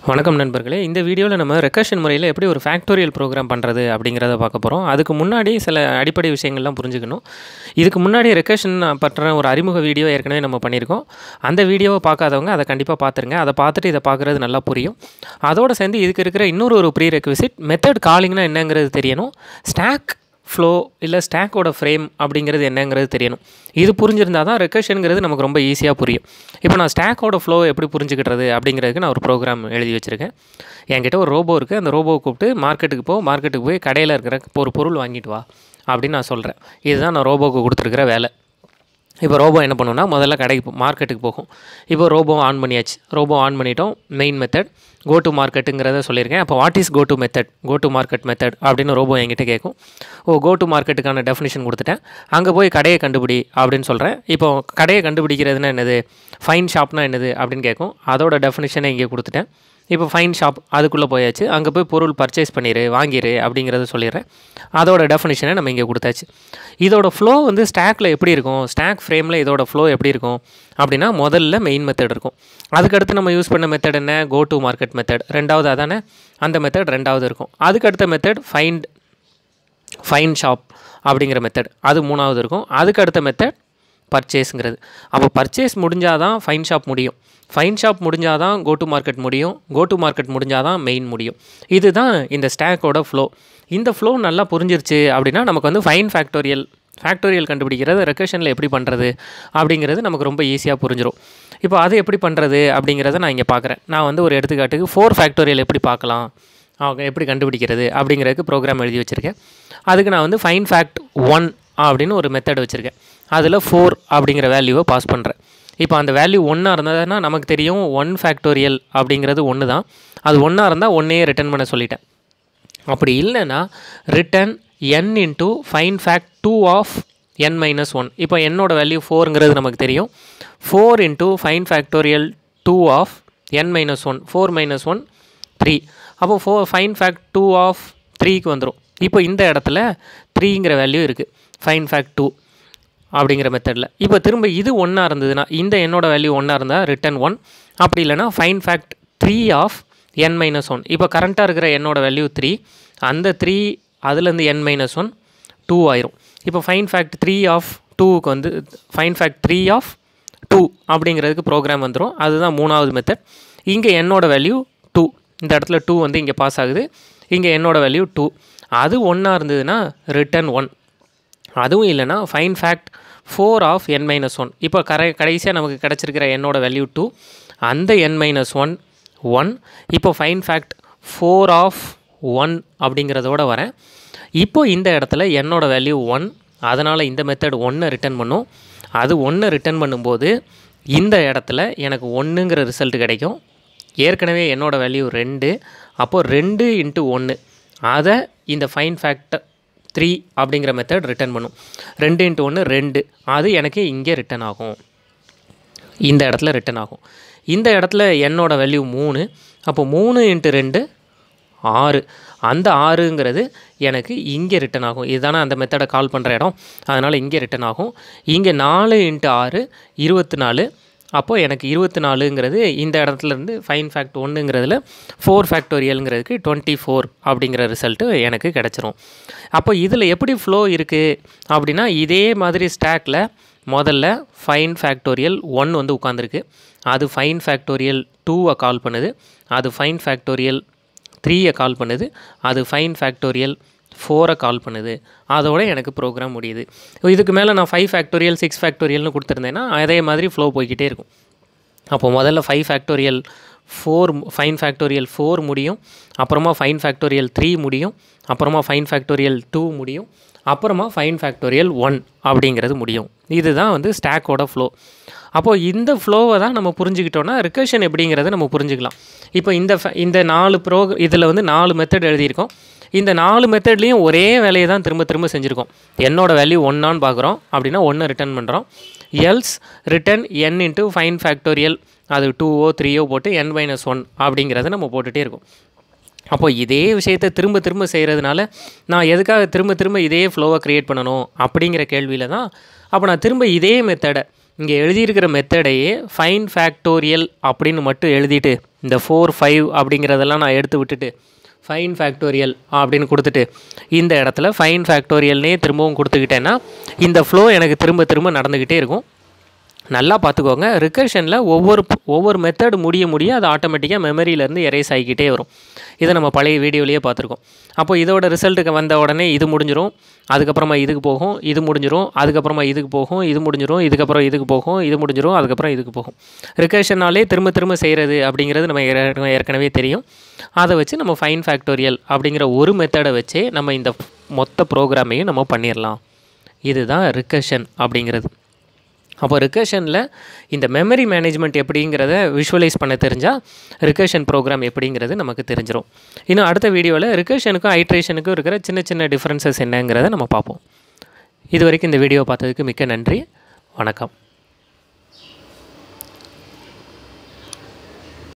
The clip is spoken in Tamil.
வணக்கம் நண்பர்களே இந்த வீடியோவில் நம்ம ரெக்கர்ஷன் முறையில் எப்படி ஒரு ஃபேக்டோரியல் ப்ரோக்ராம் பண்ணுறது அப்படிங்கிறத பார்க்க போகிறோம் அதுக்கு முன்னாடி சில அடிப்படை விஷயங்கள்லாம் புரிஞ்சுக்கணும் இதுக்கு முன்னாடி ரெக்கர்ஷன் பற்றின ஒரு அறிமுக வீடியோ ஏற்கனவே நம்ம பண்ணியிருக்கோம் அந்த வீடியோவை பார்க்காதவங்க அதை கண்டிப்பாக பார்த்துருங்க அதை பார்த்துட்டு இதை பார்க்குறது நல்லா புரியும் அதோடு சேர்ந்து இதுக்கு இருக்கிற இன்னொரு ஒரு ப்ரீ ரெக்விசிட் மெத்தட் காலிங்னா என்னங்கிறது தெரியணும் ஸ்டாக் ஃப்ளோ இல்லை ஸ்டாக்கோட ஃப்ரேம் அப்படிங்கிறது என்னங்கிறது தெரியணும் இது புரிஞ்சிருந்தால் தான் ரெக்கர்ஷனுங்கிறது நமக்கு ரொம்ப ஈஸியாக புரியும் இப்போ நான் ஸ்டாக்கோட ஃப்ளோ எப்படி புரிஞ்சுக்கிட்டது அப்படிங்கிறதுக்கு நான் ஒரு ப்ரோக்ராம் எழுதி வச்சுருக்கேன் என்கிட்ட ஒரு ரோபோ இருக்குது அந்த ரோபோவை கூப்பிட்டு மார்க்கெட்டுக்கு போ மார்க்கெட்டுக்கு போய் கடையில் இருக்கிற ஒரு பொருள் வாங்கிட்டு வா அப்படின்னு நான் சொல்கிறேன் இதுதான் நான் ரோபோவுக்கு கொடுத்துருக்கிற வேலை இப்போ ரோபோ என்ன பண்ணுன்னா முதல்ல கடைக்கு போ- மார்க்கெட்டுக்கு போகும் இப்போ ரோபோ ஆன் பண்ணியாச்சு ரோபோ ஆன் பண்ணிட்டோம் மெயின் மெத்தட் கோ டு மார்க்கெட்டுங்கிறத சொல்லியிருக்கேன் அப்போ what is go to method go to market method அப்படின்னு ரோபோ என்கிட்ட கேட்கும் ஓ கோ டு மார்க்கெட்டுக்கான டெஃபினிஷன் கொடுத்துட்டேன் அங்கே போய் கடையை கண்டுபிடி அப்படின்னு சொல்கிறேன் இப்போ கடையை கண்டுபிடிக்கிறதுனா என்னது ஃபைன் ஷாப்னா என்னது அப்படின்னு கேட்கும் அதோட டெஃபினிஷனை இங்கே கொடுத்துட்டேன் இப்போ ஃபைன் ஷாப் அதுக்குள்ளே போயாச்சு அங்கே போய் பொருள் பர்ச்சேஸ் பண்ணிடு வாங்கிடு அப்படிங்கிறத சொல்லிடுறேன் அதோட டெஃபினிஷனை நம்ம இங்கே கொடுத்தாச்சு இதோட ஃப்ளோ வந்து ஸ்டாக்கில் எப்படி இருக்கும் ஸ்டாக் ஃப்ரேமில் இதோட ஃப்ளோ எப்படி இருக்கும் அப்படின்னா முதல்ல மெயின் மெத்தட் இருக்கும் அதுக்கடுத்து நம்ம யூஸ் பண்ண மெத்தட் என்ன கோ டு மார்க்கெட் மெத்தட் ரெண்டாவது அதானே அந்த மெத்தட் ரெண்டாவது இருக்கும் அதுக்கடுத்த மெத்தட் ஃபைண்ட் ஃபைன் ஷாப் அப்படிங்கிற மெத்தட் அது மூணாவது இருக்கும் அதுக்கு அடுத்த மெத்தட் பர்ச்சேஸுங்கிறது அப்போ பர்ச்சேஸ் முடிஞ்சால் தான் ஃபைன் ஷாப் முடியும் ஃபைன் ஷாப் முடிஞ்சால் தான் கோ டு மார்க்கெட் முடியும் கோ டு மார்க்கெட் முடிஞ்சால் தான் மெயின் முடியும் இதுதான் இந்த ஸ்டாக்கோட ஃப்ளோ இந்த ஃப்ளோ நல்லா புரிஞ்சிருச்சு அப்படின்னா நமக்கு வந்து ஃபைன் ஃபேக்டோரியல் ஃபேக்டோரியல் கண்டுபிடிக்கிறது ரெக்கர்ஷனில் எப்படி பண்ணுறது அப்படிங்கிறது நமக்கு ரொம்ப ஈஸியாக புரிஞ்சிடும் இப்போ அது எப்படி பண்ணுறது அப்படிங்கிறத நான் இங்கே பார்க்குறேன் நான் வந்து ஒரு எடுத்துக்காட்டுக்கு ஃபோர் ஃபேக்டோரியல் எப்படி பார்க்கலாம் அவங்க எப்படி கண்டுபிடிக்கிறது அப்படிங்கிறதுக்கு ப்ரோக்ராம் எழுதி வச்சுருக்கேன் அதுக்கு நான் வந்து ஃபைன் ஃபேக்ட் ஒன் அப்படின்னு ஒரு மெத்தட் வச்சுருக்கேன் அதில் ஃபோர் அப்படிங்கிற வேல்யூவை பாஸ் பண்ணுறேன் இப்போ அந்த வேல்யூ ஒன்றா இருந்ததுன்னா நமக்கு தெரியும் ஒன் ஃபேக்டோரியல் அப்படிங்கிறது ஒன்று தான் அது ஒன்றா இருந்தால் ஒன்றையே ரிட்டர்ன் பண்ண சொல்லிட்டேன் அப்படி இல்லைன்னா return N into fine fact two of N minus one இப்போ என்னோட வேல்யூ ஃபோருங்கிறது நமக்கு தெரியும் four into fine factorial two of N minus one four minus one three அப்போ four fine fact two of த்ரீக்கு வந்துடும் இப்போ இந்த இடத்துல த்ரீங்கிற வேல்யூ இருக்குது ஃபைன் ஃபேக்ட் டூ அப்படிங்கிற மெத்தடில் இப்போ திரும்ப இது ஒன்றா இருந்ததுன்னா இந்த என்னோட வேல்யூ ஒன்றா இருந்தால் ரிட்டன் ஒன் அப்படி இல்லைன்னா fine fact three of N minus one இப்போ கரண்ட்டாக இருக்கிற என்னோட வேல்யூ த்ரீ அந்த த்ரீ அதுலேருந்து என் மைனஸ் ஒன் டூ ஆயிரும் இப்போ ஃபைன் ஃபேக்ட் த்ரீ ஆஃப் டூவுக்கு வந்து fine fact three of two அப்படிங்கிறதுக்கு ப்ரோக்ராம் வந்துடும் அதுதான் மூணாவது மெத்தட் இங்கே என்னோட வேல்யூ டூ இந்த இடத்துல டூ வந்து இங்கே பாஸ் ஆகுது இங்கே என்னோட வேல்யூ டூ அது ஒன்றா இருந்ததுன்னா ரிட்டன் ஒன் அதுவும் இல்லைன்னா fine fact four of N minus one இப்போ கரை கடைசியாக நமக்கு கிடச்சிருக்கிற என்னோட வேல்யூ டூ அந்த என் மைனஸ் ஒன் ஒன் இப்போ fine fact four of one அப்படிங்கிறதோட வரேன் இப்போ இந்த இடத்துல என்னோட வேல்யூ ஒன் அதனால் இந்த மெத்தட் ஒன்றை ரிட்டர்ன் பண்ணும் அது ஒன்றை ரிட்டர்ன் பண்ணும்போது இந்த இடத்துல எனக்கு ஒன்றுங்கிற ரிசல்ட் கிடைக்கும் ஏற்கனவே என்னோட வேல்யூ ரெண்டு அப்போது ரெண்டு இன்ட்டு ஒன்று அதை இந்த ஃபைன் ஃபேக்டர் த்ரீ அப்படிங்கிற மெத்தட் ரிட்டர்ன் பண்ணும் ரெண்டு இன்ட்டு ஒன்று ரெண்டு அது எனக்கு இங்கே ரிட்டர்ன் ஆகும் இந்த இடத்துல ரிட்டர்ன் ஆகும் இந்த இடத்துல என்னோட வேல்யூ மூணு அப்போ மூணு இன்ட்டு ரெண்டு ஆறு அந்த ஆறுங்கிறது எனக்கு இங்கே ரிட்டர்ன் ஆகும் இதுதானே அந்த மெத்தடை கால் பண்ணுற இடம் அதனால் இங்கே ரிட்டர்ன் ஆகும் இங்கே நாலு இன்ட்டு ஆறு இருபத்தி நாலு அப்போது எனக்கு இருபத்தி நாலுங்கிறது இந்த இடத்துல இருந்து ஃபைன் ஃபேக்ட் ஒன்றுங்கிறதுல ஃபோர் ஃபேக்டோரியலுங்கிறதுக்கு டுவெண்ட்டி ஃபோர் அப்படிங்கிற ரிசல்ட்டு எனக்கு கிடச்சிரும் அப்போ இதில் எப்படி ஃப்ளோ இருக்குது அப்படின்னா இதே மாதிரி ஸ்டாக்கில் முதல்ல ஃபைன் ஃபேக்டோரியல் ஒன் வந்து உட்காந்துருக்கு அது ஃபைன் ஃபேக்டோரியல் டூவை கால் பண்ணுது அது ஃபைன் ஃபேக்டோரியல் த்ரீயை கால் பண்ணுது அது ஃபைன் ஃபேக்டோரியல் ஃபோரை கால் பண்ணுது அதோட எனக்கு ப்ரோக்ராம் முடியுது இதுக்கு மேலே நான் ஃபைவ் ஃபேக்டோரியல் சிக்ஸ் ஃபேக்டோரியல்னு கொடுத்துருந்தேன்னா அதே மாதிரி ஃப்ளோ போய்க்கிட்டே இருக்கும் அப்போ முதல்ல five factorial four fine factorial four முடியும் அப்புறமா ஃபைன் ஃபேக்டோரியல் த்ரீ முடியும் அப்புறமா ஃபைன் ஃபேக்டோரியல் டூ முடியும் அப்புறமா ஃபைன் ஃபேக்டோரியல் ஒன் அப்படிங்கிறது முடியும் இதுதான் வந்து ஸ்டாக்கோட ஃப்ளோ அப்போது இந்த ஃப்ளோவை தான் நம்ம புரிஞ்சுக்கிட்டோன்னா ரிகர்ஷன் எப்படிங்கிறத நம்ம புரிஞ்சுக்கலாம் இப்போ இந்த fa- இந்த நாலு ப்ரோ இதில் வந்து நாலு மெத்தட் எழுதியிருக்கோம் இந்த நாலு மெத்தட்லேயும் ஒரே வேலையை தான் திரும்ப திரும்ப செஞ்சுருக்கோம் என்னோட வேல்யூ ஒன்னான்னு பார்க்குறோம் அப்படின்னா ஒன்று ரிட்டர்ன் பண்ணுறோம் எல்ஸ் ரிட்டன் என் இன்ட்டு ஃபைன் ஃபேக்டோரியல் அது டூவோ த்ரீயோ போட்டு என் மைனஸ் ஒன் அப்படிங்கிறத நம்ம போட்டுகிட்டே இருக்கோம் அப்போ இதே விஷயத்தை திரும்ப திரும்ப செய்கிறதுனால நான் எதுக்காக திரும்ப திரும்ப இதே ஃப்ளோவை க்ரியேட் பண்ணணும் அப்படிங்கிற கேள்வியில் தான் அப்போ நான் திரும்ப இதே மெத்தடை இங்கே எழுதியிருக்கிற மெத்தடையே ஃபைன் ஃபேக்டோரியல் அப்படின்னு மட்டும் எழுதிட்டு இந்த ஃபோர் ஃபைவ் அப்படிங்கிறதெல்லாம் நான் எடுத்து விட்டுட்டு ஃபைன் ஃபேக்டோரியல் அப்படின்னு கொடுத்துட்டு இந்த இடத்துல ஃபைன் ஃபேக்டோரியல்னே திரும்பவும் கொடுத்துக்கிட்டேன்னா இந்த ஃப்ளோ எனக்கு திரும்ப திரும்ப நடந்துக்கிட்டே இருக்கும் நல்லா பார்த்துக்கோங்க ரிகர்ஷனில் ஒவ்வொரு ஒவ்வொரு மெத்தட் முடிய முடிய அது ஆட்டோமேட்டிக்காக மெமரியிலேருந்து எரேஸ் ஆகிக்கிட்டே வரும் இதை நம்ம பழைய வீடியோலேயே பார்த்துருக்கோம் அப்போ இதோட ரிசல்ட்டுக்கு வந்த உடனே இது முடிஞ்சிரும் அதுக்கப்புறமா இதுக்கு போகும் இது முடிஞ்சிரும் அதுக்கப்புறமா இதுக்கு போகும் இது முடிஞ்சிரும் இதுக்கப்புறம் இதுக்கு போகும் இது முடிஞ்சிரும் அதுக்கப்புறம் இதுக்கு போகும் ரிகர்ஷனாலே திரும்ப திரும்ப செய்கிறது அப்படிங்கிறது நம்ம ஏற்கனவே ஏற்கனவே தெரியும் அதை வச்சு நம்ம ஃபைன் ஃபேக்டோரியல் அப்படிங்கிற ஒரு மெத்தடை வச்சே நம்ம இந்த மொத்த ப்ரோக்ராமையும் நம்ம பண்ணிடலாம் இதுதான் ரிகர்ஷன் அப்படிங்கிறது அப்போ ரிகர்ஷனில் இந்த மெமரி மேனேஜ்மெண்ட் எப்படிங்கிறத விஷுவலைஸ் பண்ண தெரிஞ்சால் ரிகர்ஷன் ப்ரோக்ராம் எப்படிங்கிறது நமக்கு தெரிஞ்சிடும் இன்னும் அடுத்த வீடியோவில் ரிகர்ஷனுக்கும் ஐட்ரேஷனுக்கும் இருக்கிற சின்ன சின்ன டிஃப்ரென்சஸ் என்னங்கிறத நம்ம பார்ப்போம் இது வரைக்கும் இந்த வீடியோ பார்த்ததுக்கு மிக்க நன்றி வணக்கம்